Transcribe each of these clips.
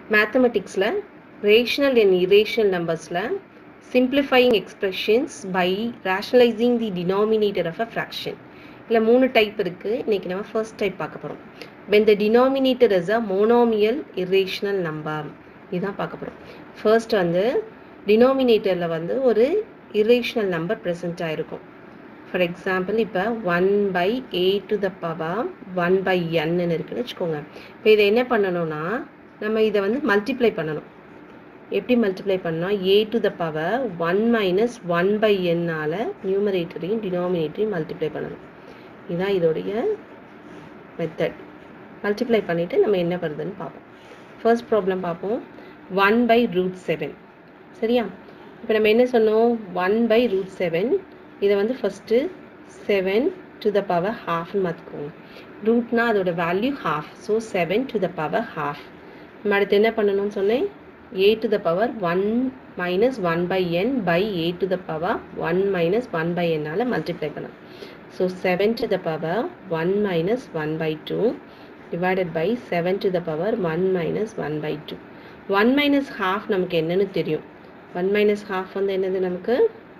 மேத்தமெட்டிக்ஸில் rational and irrational நம்பர்ஸில் simplifying expressions by rationalising the denominator of a fraction இல்லை மூணு type இருக்குது இன்றைக்கி நம்ம ஃபர்ஸ்ட் டைப் பார்க்க போகிறோம் when the denominator is a monomial irrational number இதுதான் பார்க்க போகிறோம் ஃபர்ஸ்ட் வந்து டினாமினேட்டரில் வந்து ஒரு இரேஷனல் நம்பர் ப்ரெசென்ட் ஆகிருக்கும் ஃபார் எக்ஸாம்பிள் இப்போ one by A to the power one by என்னு இருக்குன்னு வச்சுக்கோங்க இப்போ இதை என்ன பண்ணணும்னா நம்ம இதை வந்து மல்டிப்ளை பண்ணணும் எப்படி மல்டிப்ளை பண்ணால் A to the power one minus one by என்னால் நியூமரேட்டரையும் டினாமினேட்டரையும் மல்டிப்ளை பண்ணணும் இதுதான் இதோடைய மெத்தட் மல்டிப்ளை பண்ணிவிட்டு நம்ம என்ன வருதுன்னு பார்ப்போம் ஃபர்ஸ்ட் ப்ராப்ளம் பார்ப்போம் ஒன் பை ரூட் செவன் சரியா இப்போ நம்ம என்ன சொன்னோம் ஒன் பை ரூட் செவன் இதை வந்து first seven to the power ஹாஃப்னு மாற்றிக்கோங்க ரூட்னா அதோட value half so seven to the power half நம்ம அடுத்து என்ன பண்ணணும்னு சொன்னேன் A to the power one minus one by n by A to the power one minus one by என்னால் மல்டிப்ளை பண்ணணும் so seven to the power one minus one by two divided by seven to the power one minus one by two one minus half நமக்கு என்னன்னு தெரியும் one minus half வந்து என்னது நமக்கு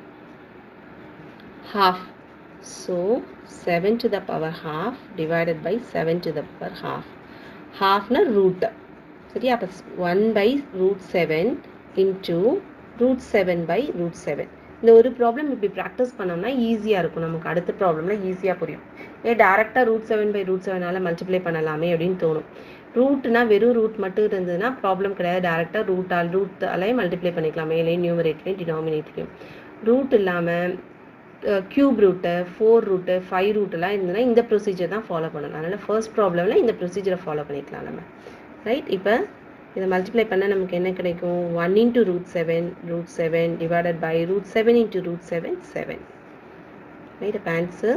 half. So 7 to the power half divided by 7 to the power half. Half na root. சரியா அப்போ one by root seven into root seven by root seven இந்த ஒரு ப்ராப்ளம் இப்படி ப்ராக்டிஸ் பண்ணோம்னா ஈஸியாக இருக்கும் நமக்கு அடுத்த ப்ராப்ளம்ல ஈஸியாக புரியும் ஏன் டேரெக்டாக ரூட் செவன் பை ரூட் செவனால் மல்டிப்ளை பண்ணலாமே அப்படின்னு தோணும் ரூட்னா வெறும் ரூட் மட்டும் இருந்ததுன்னா ப்ராப்ளம் கிடையாது டேரெக்டாக ரூட்டால் ரூட்டாலே மல்டிப்ளை பண்ணிக்கலாம் மேலேயும் நியூமரேட்லேயும் டினாமினேட்லேயும் ரூட் இல்லாமல் cube root four root five ரூட்டெல்லாம் இருந்ததுன்னா இந்த ப்ரொசீஜர் தான் ஃபாலோ பண்ணணும் அதனால் ஃபர்ஸ்ட் ப்ராப்ளமில் இந்த ப்ரொசீஜரை ஃபாலோ பண்ணிக்கலாம் நம்ம ரைட் இப்போ இதை மல்டிப்ளை பண்ணால் நமக்கு என்ன கிடைக்கும் one into root seven root seven divided by root seven into root seven seven right அப்போ answer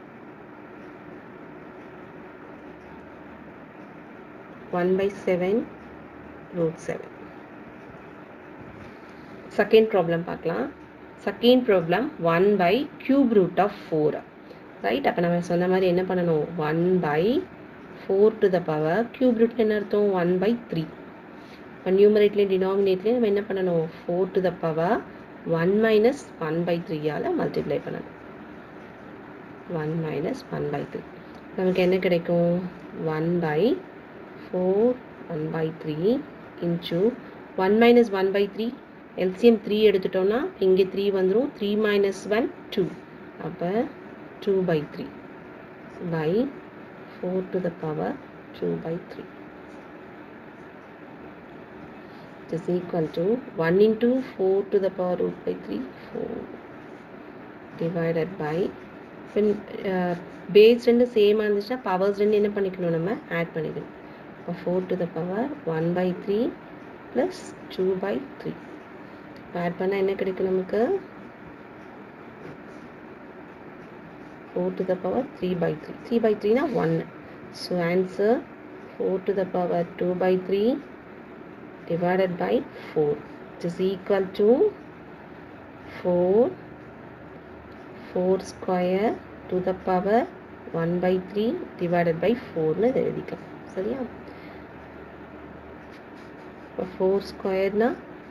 one by seven root seven second problem பார்க்கலாம் second problem one by cube root of four right அப்போ நம்ம சொன்ன மாதிரி என்ன பண்ணணும் one by four to the power cube root என்ன அர்த்தம் ஒன் பை த்ரீ இப்போ நியூமரேட்லேயும் டினாமினேட்லேயும் நம்ம என்ன பண்ணணும் four to the power one minus one by த்ரீயால் மல்டிப்ளை பண்ணணும் one minus one by three நமக்கு என்ன கிடைக்கும் one by four one by three இன்ச்சு one minus one by three LCM three எடுத்துட்டோம்னா இங்கே த்ரீ வந்துடும் த்ரீ மைனஸ் ஒன் டூ அப்போ two by three by four to the power two by three is equal to one into four to the power root by three four divided by base ரெண்டு சேமாக இருந்துச்சுன்னா powers ரெண்டு என்ன பண்ணிக்கணும் நம்ம add பண்ணிக்கணும் இப்போ four to the power one by three plus two by three add பண்ணால் என்ன கிடைக்கும் நமக்கு four to the power three by three three by த்ரீனா ஒன்று so answer four to the power two by three divided by four it is equal to four four square to the power one by three divided by ஃபோர்னு இதை எழுதிக்கலாம் சரியா இப்போ four ஸ்கொயர்னா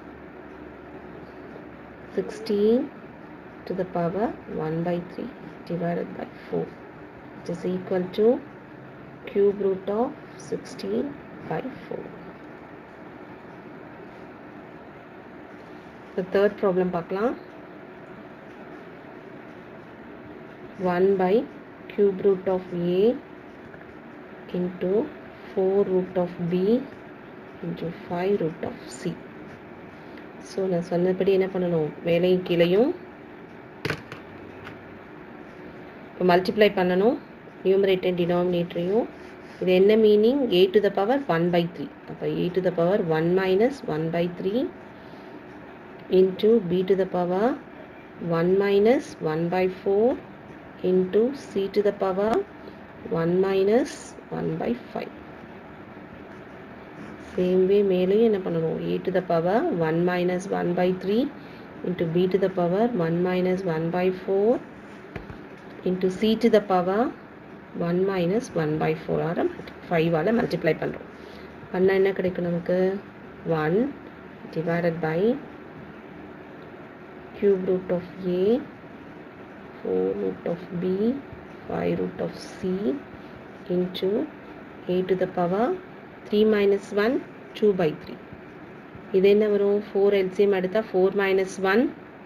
16 to the power 1 by 3 divided by 4 which is equal to cube root of 16 by 4. The third problem பார்க்கலாம் 1 by cube root of A into 4 root of B into 5 root of C. So நான் சொன்னபடி என்ன பண்ணணும் மேலையும் கீழையும் இப்போ multiply பண்ணணும் numerator and டினாமினேட்டரையும் இது என்ன meaning A to the power one by three அப்போ A to the power one minus one by three into B to the power one minus one by four into C to the power one minus one by five same way மேலேயும் என்ன பண்ணணும் A to the power one minus one by three into B to the power one minus one by four into C to the power one minus one by ஃபோரால் ஃபைவால் multiply பண்ணுறோம் பண்ணால் என்ன கிடைக்கும் நமக்கு 1 divided by cube root of a 4 root of b 5 root of c into a to the power 3 minus 1 2 by 3 இது என்ன வரும் 4 LCM எடுத்தா 4 minus 1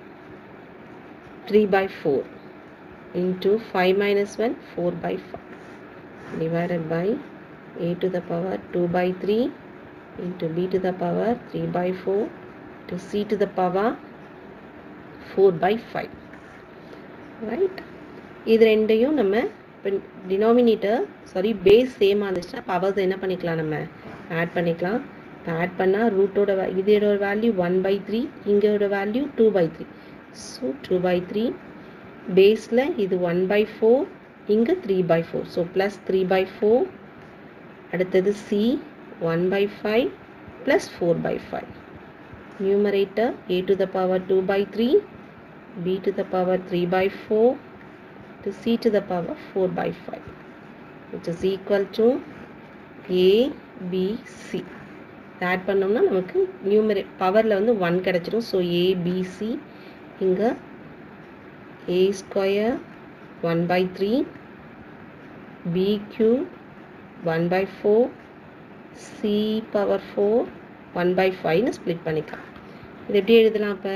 3 by 4 into 5 minus 1 4 by 5 divided by a to the power 2 by 3 into b to the power 3 by 4 to c to the power 4 by 5 right இது ரெண்டையும் நம்ம இப்போ denominator sorry base சேமாக இருந்துச்சுன்னா பவர்ஸ் என்ன பண்ணிக்கலாம் நம்ம ஆட் பண்ணிக்கலாம் இப்போ ஆட் பண்ணால் ரூட்டோட இதோட வேல்யூ ஒன் பை த்ரீ இங்கோட value two by three so two by three பேஸில் இது ஒன் பை ஃபோர் இங்கே three by four so plus three by four அடுத்தது C one by five plus four by five numerator A to the power two by three b to the power 3 by 4 to c to the power 4 by 5 which is equal to a b c add பண்ணோம்னா நமக்கு நியூமரே பவரில் வந்து one கிடச்சிடும் so A B C இங்கே A square one by three B Q one by four C power four one by ஃபைவ்னு split பண்ணிக்கலாம் இது எப்படி எழுதலாம் அப்போ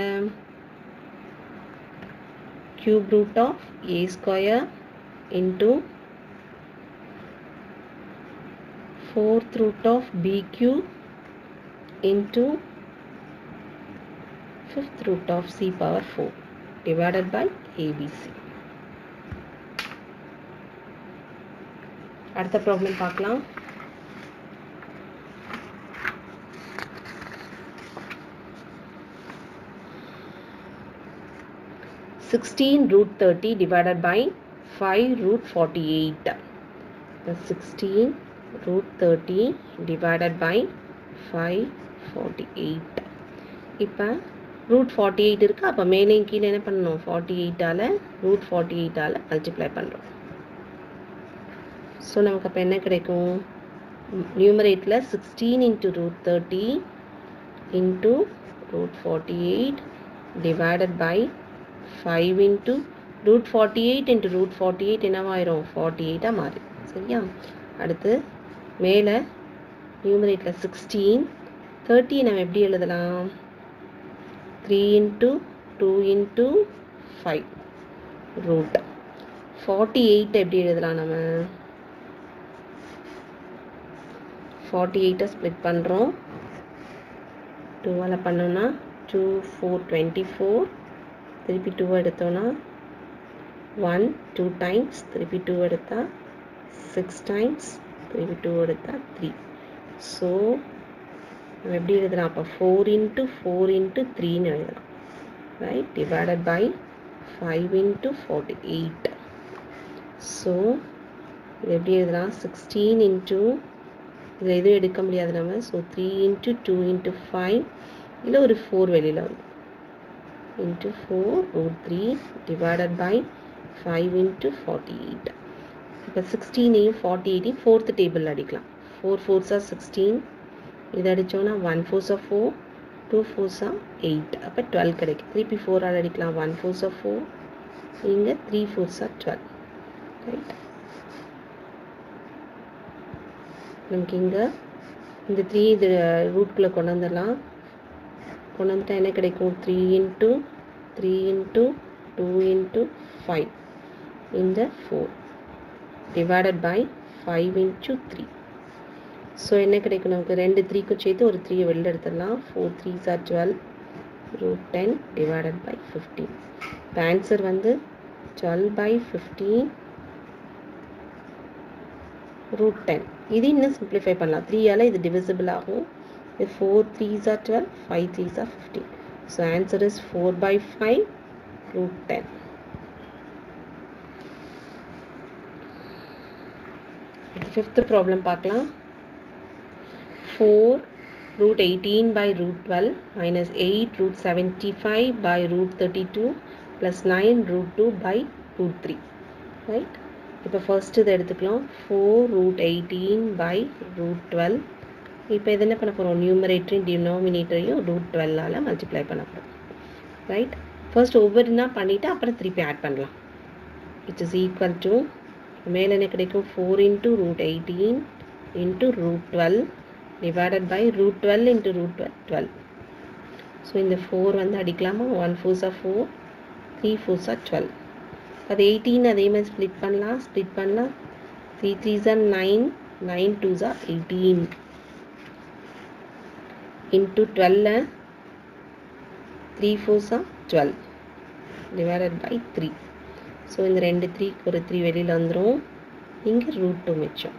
cube root of a square into fourth root of b cube into fifth root of c power 4 divided by abc அடுத்த problem பார்க்கலாம் sixteen root thirty divided by five root forty eight sixteen root thirty divided by five forty eight இப்போ root forty eight இருக்குது அப்போ மேலேயும் கீழே என்ன பண்ணணும் forty எயிட்டால் ரூட் ஃபார்ட்டி எயிட்டால் மல்டிப்ளை பண்ணுறோம் ஸோ நமக்கு அப்போ என்ன கிடைக்கும் நியூமரேட்டில் sixteen into root thirty into root forty eight divided by five into root forty eight into root forty eight என்னவாயிரும் ஃபார்ட்டி எயிட்டாக மாறி சரியா அடுத்து மேலே நியூமரேட்டில் சிக்ஸ்டீன் தேர்ட்டி நம்ம எப்படி எழுதலாம் three into two into five root forty eight எப்படி எழுதலாம் நம்ம ஃபார்ட்டி எயிட்டை ஸ்ப்ளிட் பண்ணுறோம் டூவால் பண்ணோன்னா டூ ஃபோர் டுவெண்ட்டி ஃபோர் திருப்பி டூ எடுத்தோன்னா ஒன் டூ டைம்ஸ் திருப்பி டூ எடுத்தால் சிக்ஸ் டைம்ஸ் திருப்பி டூ எடுத்தால் த்ரீ ஸோ நம்ம எப்படி எழுதலாம் அப்போ ஃபோர் இன்ட்டு ஃபோர் இன்ட்டு த்ரீன்னு எழுதலாம் right divided by five into forty eight so இது எப்படி எழுதலாம் சிக்ஸ்டீன் இன்ட்டு இதில் எதுவும் எடுக்க முடியாது நம்ம so three into two into five இல்லை ஒரு ஃபோர் வெளியில் வந்து into 4 root 3 divided by 5 into 48 இப்போ சிக்ஸ்டீனையும் ஃபார்ட்டி எயிட்டையும் ஃபோர்த் டேபிள் அடிக்கலாம் ஃபோர் ஃபோர்ஸாக சிக்ஸ்டீன் இது அடித்தோன்னா ஒன் ஃபோர்ஸாக ஃபோர் டூ ஃபோர்ஸாக எயிட் அப்போ டுவெல் கிடைக்கும் திருப்பி ஃபோரால் அடிக்கலாம் ஒன் ஃபோர்ஸாக ஃபோர் இங்கே த்ரீ ஃபோர்ஸாக டுவெல் ரைட் நமக்கு இங்கே இந்த த்ரீ இது ரூட்குள்ளே கொண்டு வந்துடலாம் கொண்டு வந்துட்டால் என்ன கிடைக்கும் three into three into two into five இந்த four divided by five into three so என்ன கிடைக்கும் நமக்கு ரெண்டு த்ரீக்கும் சேர்த்து ஒரு த்ரீயை வெளில எடுத்துடலாம் four threes are twelve root ten divided by fifteen இப்போ ஆன்சர் வந்து twelve by fifteen root ten இது இன்னும் சிம்பிளிஃபை பண்ணலாம் த்ரீயால் இது டிவிசிபிள் ஆகும் இது four threes are twelve five threes are fifteen so answer is four by five root ten fifth problem பார்க்கலாம் four root 18 by root 12 minus 8 root 75 by root 32 plus 9 root 2 by root 3 right இப்போ first இதை எடுத்துக்கலாம் 4 root 18 by root 12 இப்போ இது என்ன பண்ண போகிறோம் நியூமரேட்டரையும் டினாமினேட்டரையும் root டுவெல்லால் multiply பண்ண போகிறோம் ரைட் ஃபர்ஸ்ட் ஒவ்வொருனா பண்ணிவிட்டு அப்புறம் திருப்பி ஆட் பண்ணலாம் விச் இஸ் ஈக்குவல் டு மேலே என்ன கிடைக்கும் four into root eighteen into root twelve divided by root twelve into root twelve twelve so இந்த ஃபோர் வந்து அடிக்கலாமா ஒன் ஃபோர்ஸா ஃபோர் த்ரீ ஃபோர்ஸா டுவெல் அது எயிட்டீன் அதே மாதிரி ஸ்ப்ளிட் பண்ணலாம் ஸ்ப்ளிட் பண்ணலாம் த்ரீ த்ரீஸா நைன் நைன் டூஸா எயிட்டீன் இன்ட்டு டுவெல்ல த்ரீ ஃபோர்ஸா twelve divided by three so இந்த ரெண்டு த்ரீ ஒரு த்ரீ வெளியில் வந்துடும் இங்கே ரூட் டூ மிச்சம்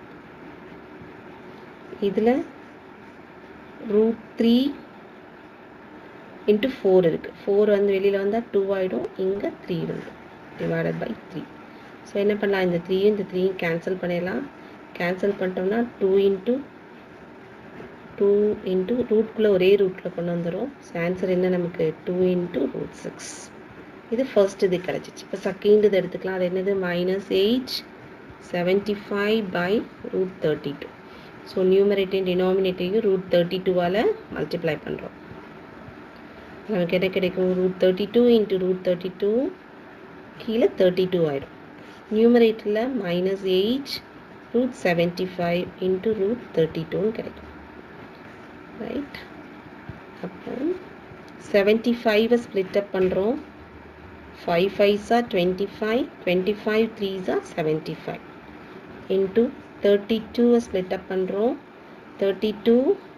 இதில் ரூட் த்ரீ இன்ட்டு ஃபோர் இருக்குது ஃபோர் வந்து வெளியில் வந்தால் டூ ஆகிடும் இங்கே த்ரீ வந்துடும் டிவைடட் பை த்ரீ ஸோ என்ன பண்ணலாம் இந்த த்ரீயும் இந்த த்ரீயும் கேன்சல் பண்ணிடலாம் கேன்சல் பண்ணிட்டோம்னா டூ இன்ட்டு டூ இன்ட்டு ரூட்குள்ளே ஒரே ரூட்டில் கொண்டு வந்துடும் ஸோ ஆன்சர் என்ன நமக்கு டூ இன்ட்டு ரூட் சிக்ஸ் இது ஃபர்ஸ்ட் இது கிடச்சிச்சு இப்போ செகண்ட் இது எடுத்துக்கலாம் அது என்னது minus eight seventy five by root thirty two so நியூமரேட்டையும் டினாமினேட்டையும் ரூட் தேர்ட்டி டூவால் மல்டிப்ளை பண்ணுறோம் நமக்கு என்ன கிடைக்கும் root thirty two into root thirty two கீழே தேர்ட்டி டூ ஆயிடும் நியூமரேட்டரில் minus eight root seventy five into root thirty டூன்னு கிடைக்கும் ரைட் அப்போ செவன்ட்டி ஃபைவை ஸ்ப்ளிட் அப் பண்ணுறோம் ஃபைவ் ஃபைவ்ஸா டுவெண்ட்டி ஃபைவ் டுவெண்ட்டி ஃபைவ் த்ரீஸா செவன்ட்டி ஃபைவ் இன்ட்டு தேர்ட்டி டூவை ஸ்ப்ளிட் அப் பண்ணுறோம் தேர்ட்டி டூ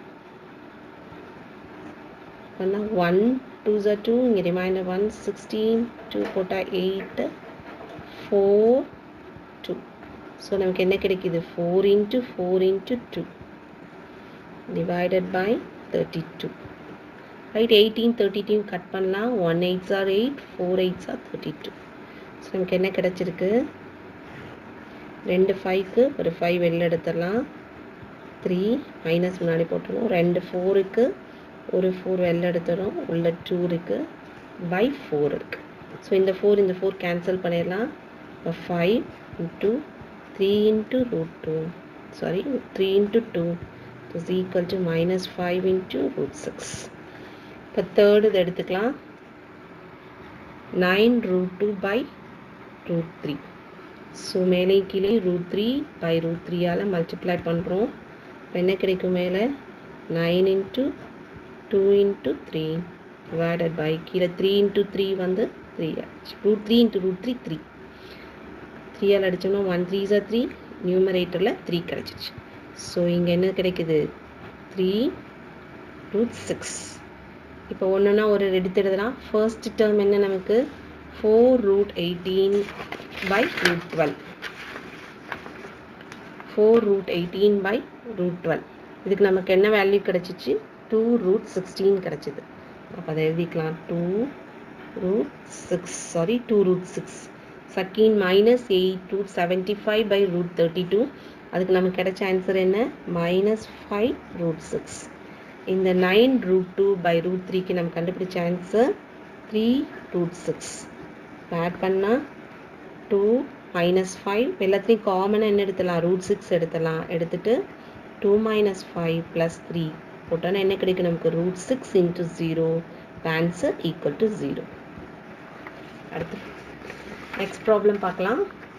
பண்ணால் ஒன் டூ ஜா டூ இங்கே ரிமைண்டர் ஒன் சிக்ஸ்டீன் டூ போட்டால் எயிட்டு ஃபோர் டூ ஸோ நமக்கு என்ன கிடைக்குது four into four into two divided by thirty two right eighteen தேர்ட்டிட்டையும் cut பண்ணலாம் one eights are eight four eights are thirty two so நமக்கு என்ன கிடச்சிருக்கு ரெண்டு ஃபைவ்க்கு ஒரு ஃபைவ் வெளில எடுத்துடலாம் த்ரீ மைனஸ் முன்னாடி போட்டுடணும் ரெண்டு ஃபோருக்கு ஒரு ஃபோர் வெளில எடுத்துடும் உள்ள டூ இருக்குது பை ஃபோர் இருக்குது ஸோ இந்த ஃபோர் இந்த ஃபோர் கேன்சல் பண்ணிடலாம் இப்போ five into three into root two sorry three into two is equal to minus five into root six இப்போ தேர்டு இது எடுத்துக்கலாம் nine root two by root three so மேலே கீழே ரூட் த்ரீ பை ரூட் த்ரீயால் multiply பண்ணுறோம் என்ன கிடைக்கும் மேலே nine into two into three divided by கீழே த்ரீ இன்ட்டு த்ரீ வந்து த்ரீ ஆச்சு root three into root three three த்ரீயால் அடித்தோம்னா ஒன் த்ரீ ஜா த்ரீ நியூமரேட்டரில் த்ரீ கிடச்சிச்சு ஸோ இங்கே என்ன கிடைக்குது த்ரீ ரூட் சிக்ஸ் இப்போ ஒன்றுனா ஒரு எடுத்து எழுதலாம் ஃபர்ஸ்ட் டேர்ம் என்ன நமக்கு four root eighteen by root twelve four root eighteen by root twelve இதுக்கு நமக்கு என்ன வேல்யூ கிடச்சிச்சு டூ ரூட் சிக்ஸ்டீன் கிடச்சிது அப்போ அதை எழுதிக்கலாம் two root six sorry two root six second minus eight root seventy five by root thirty two அதுக்கு நமக்கு கிடைச்ச ஆன்சர் என்ன மைனஸ் ஃபைவ் ரூட் சிக்ஸ் இந்த nine root two by root த்ரீக்கு நம்ம கண்டுபிடிச்ச answer three root six add பண்ணால் two minus five எல்லாத்துலேயும் காமனாக என்ன எடுத்துடலாம் ரூட் சிக்ஸ் எடுத்துடலாம் எடுத்துட்டு two minus five plus three போட்டோன்னா என்ன கிடைக்கும் நமக்கு root six into zero answer equal to zero அடுத்து நெக்ஸ்ட் ப்ராப்ளம் பார்க்கலாம்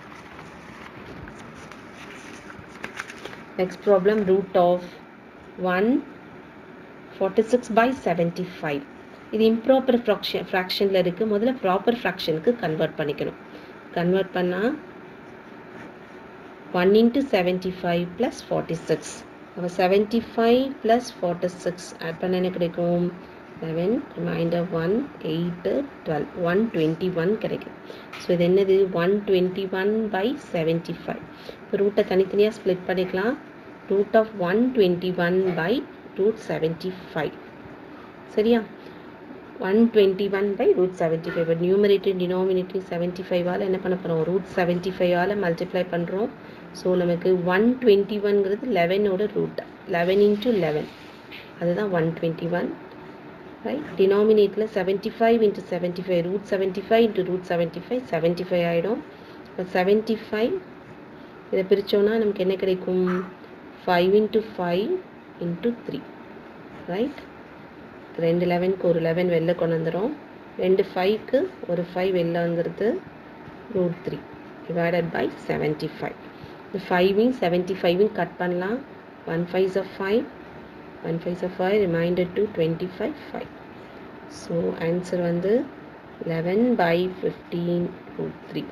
next problem root of one forty six by seventy five இது இம்ப்ராப்பர் ஃப்ராக்ஷன் ஃப்ராக்ஷனில் இருக்குது முதல்ல ப்ராப்பர் ஃப்ராக்ஷனுக்கு கன்வெர்ட் பண்ணிக்கணும் கன்வெர்ட் பண்ணால் one into seventy five plus forty six அப்போ seventy five plus forty six add பண்ண என்ன கிடைக்கும் seven remainder one eight twelve one twenty one கிடைக்கும் ஸோ இது என்னது one twenty one by seventy five இப்போ ரூட்டை தனித்தனியாக ஸ்ப்ளிட் பண்ணிக்கலாம் root of one twenty one by root seventy five சரியா one twenty one by root seventy five numerator denominator seventy ஃபைவால் என்ன பண்ண போகிறோம் ரூட் செவன்ட்டி ஃபைவால் மல்டிப்ளை பண்ணுறோம் ஸோ நமக்கு ஒன் டுவெண்ட்டி ஒன்ங்கிறது லெவனோட ரூட் லெவன் இன்ட்டு லெவன் அதுதான் ஒன் டுவெண்ட்டி ஒன் ரைட் டினாமினேட்டில் seventy five into seventy five root seventy five into root seventy five seventy five ஆகிடும் இப்போ செவன்ட்டி ஃபைவ் இதை பிரித்தோன்னா நமக்கு என்ன கிடைக்கும் five into five into three right ரெண்டு லெவனுக்கு ஒரு லெவன் வெளில கொண்டு வந்துடும் ரெண்டு ஃபைவ்க்கு ஒரு ஃபைவ் வெளில வந்துடுது root three divided by seventy five இந்த ஃபைவையும் செவன்ட்டி ஃபைவையும் கட் பண்ணலாம் one five of five one five of five remainder to twenty five five so answer வந்து eleven by fifteen root three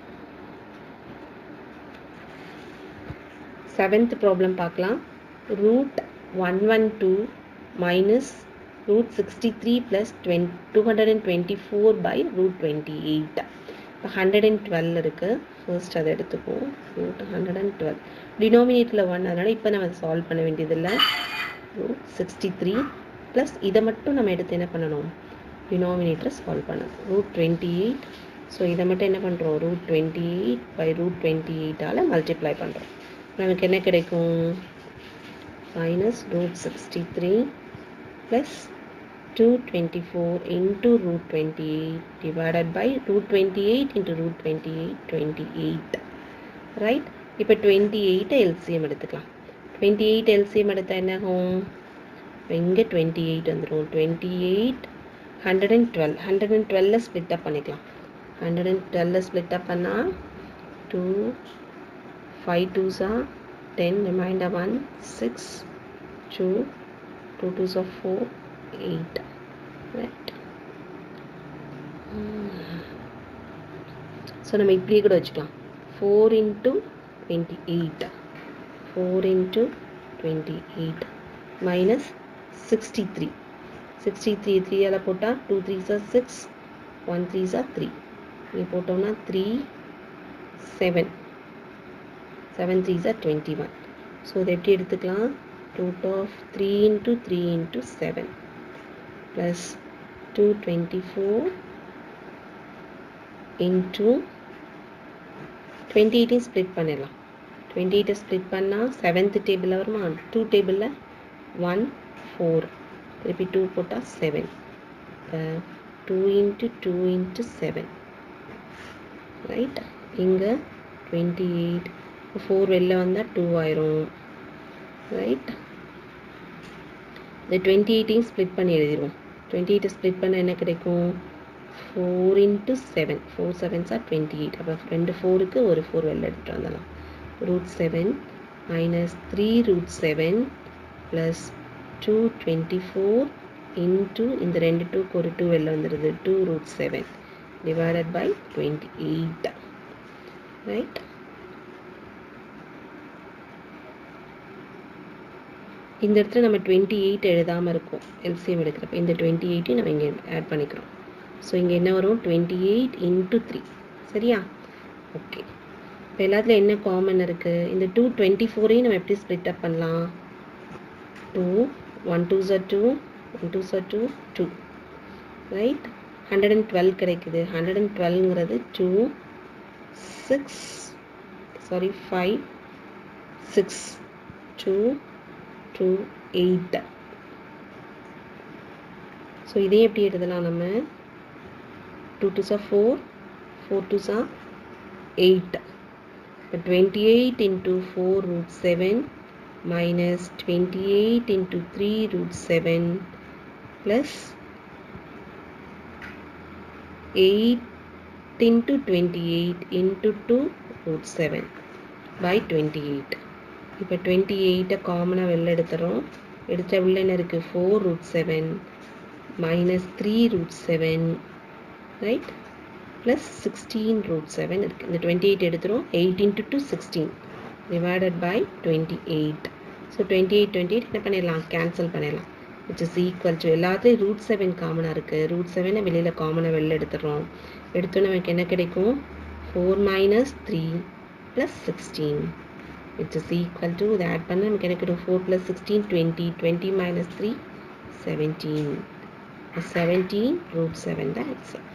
seventh problem பார்க்கலாம் root one one two minus root sixty three plus டுவென் two hundred and twenty four by root twenty eight இப்போ hundred and twelve இருக்குது first அதை எடுத்துக்குவோம் root hundred and twelve டினாமினேட்டரில் one அதனால் இப்போ நம்ம சால்வ் பண்ண வேண்டியதில்லை ரூட் சிக்ஸ்டி த்ரீ ப்ளஸ் இதை மட்டும் நம்ம எடுத்து என்ன பண்ணணும் டினாமினேட்டரை சால்வ் பண்ணணும் ரூட் டுவெண்ட்டி எயிட் ஸோ இதை மட்டும் என்ன பண்ணுறோம் root twenty eight by root twenty எயிட்டால் மல்டிப்ளை பண்ணுறோம் நமக்கு என்ன கிடைக்கும் minus root sixty three plus two twenty four into root twenty eight divided by root twenty eight into root twenty eight twenty eight right இப்போ twenty எயிட்டை LCM எடுத்துக்கலாம் twenty eight LCM எடுத்தால் என்ன ஆகும் இப்போ இங்கே டுவெண்ட்டி எயிட் வந்துடும் twenty eight hundred and twelve hundred and டுவெல்ல ஸ்ப்ளிட் அப் பண்ணிக்கலாம் ஹண்ட்ரட் அண்ட் டுவெல்ல ஸ்ப்ளிட் அப் பண்ணால் டூ ஃபைவ் டூஸா ten remainder one six two two twos of four eight right so நம்ம இப்படியே கூட வச்சுக்கலாம் four into twenty eight four into twenty eight minus sixty three sixty three த்ரீயால் போட்டால் two threes are six one threes are three இங்கே போட்டோம்னா three seven seven threes are twenty one so இதை எப்படி எடுத்துக்கலாம் root of three into three into seven plus two twenty four into twenty எயிட்டையும் split பண்ணிடலாம் twenty எயிட்டை split பண்ணால் seventh டேபிளில் வருமா டூ டேபிளில் ஒன் ஃபோர் திருப்பி டூ போட்டால் செவன் இப்போ two into two into seven right இங்கே டுவெண்ட்டி எயிட் ஃபோர் வெளில வந்தால் டூ ஆயிரும் ரைட் இந்த டுவெண்ட்டி எயிட்டையும் ஸ்ப்ளிட் பண்ணி எழுதிடுவோம் டுவெண்ட்டி எயிட்டை ஸ்ப்ளிட் பண்ண என்ன கிடைக்கும் ஃபோர் இன்ட்டு செவன் ஃபோர் செவன்ஸாக டுவெண்ட்டி எயிட் அப்போ ரெண்டு ஃபோருக்கு ஒரு ஃபோர் வெளில எடுத்துகிட்டு வந்துடலாம் root seven minus three root seven plus two twenty four into இந்த ரெண்டு டூக்கு ஒரு டூ வெளில வந்துடுது two root seven divided by 28 right இந்த இடத்துல நம்ம டுவெண்ட்டி எயிட் எழுதாமல் இருக்கோம் எல்சிஎம் எடுக்கிறப்ப இந்த டுவெண்ட்டி எயிட்டையும் நம்ம இங்கே ஆட் பண்ணிக்கிறோம் ஸோ இங்கே என்ன வரும் டுவெண்ட்டி எயிட் இன்ட்டு த்ரீ சரியா ஓகே இப்போ எல்லாத்துலையும் என்ன காமன் இருக்குது இந்த டூ டுவெண்ட்டி ஃபோரையும் நம்ம எப்படி ஸ்ப்ளிட் அப் பண்ணலாம் டூ ஒன் டூ ஜர் டூ ஒன் டூ ஜர் two two right hundred and twelve கிடைக்குது ஹண்ட்ரட் அண்ட் டுவெல்ங்கிறது two six sorry five six two two eight so இதே எப்படி எழுதலாம் நம்ம டூ டூ சா ஃபோர் ஃபோர் டூ சா எயிட் இப்போ twenty eight into four root seven minus twenty eight into three root seven plus 8 into 28 into 2 root 7 by 28 இப்போ 28 காமனாக வெளில எடுத்துகிறோம் எடுத்த உள்ள என்ன இருக்குது four root seven minus three root seven right plus sixteen root seven இருக்குது இந்த டுவெண்ட்டி எயிட் எடுத்துரும் eight into two sixteen divided by twenty eight so twenty eight twenty eight என்ன பண்ணிடலாம் கேன்சல் பண்ணிடலாம் விச் இஸ் ஈக்குவல் டு எல்லாத்துலேயும் root seven காமனாக இருக்குது root செவனை வெளியில் காமனாக வெளில எடுத்துடுறோம் எடுத்தோன்னே நமக்கு என்ன கிடைக்கும் four minus three plus sixteen which is equal to இதை ஆட் பண்ண நமக்கு என்ன கிடைக்கும் four plus sixteen twenty twenty minus three seventeen seventeen root seven தான் ஆன்சர்